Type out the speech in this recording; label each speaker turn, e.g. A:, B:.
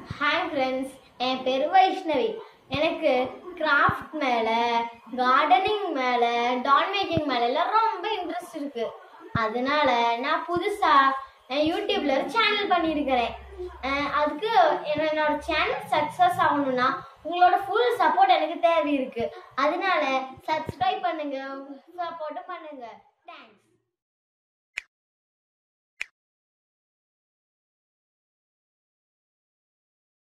A: hi friends என் பேர் வைஷ்ணவி எனக்கு craft மேலே கார்டனிங் மேலே டால் மேக்கிங் மேலே எல்லாம் ரொம்ப இன்ட்ரெஸ்ட் இருக்கு அதனால நான் புதுசாக நான் யூடியூப்ல ஒரு சேனல் பண்ணியிருக்கிறேன் அஹ் அதுக்கு என்ன- என்னோட சேனல் சக்ஸஸ் ஆகணும்னா உங்களோட ஃபுல் சப்போர்ட் எனக்கு தேவை இருக்கு அதனால சப்ஸ்கிரைப் பண்ணுங்க சப்போர்ட்டும் பண்ணுங்க தேங்க்ஸ்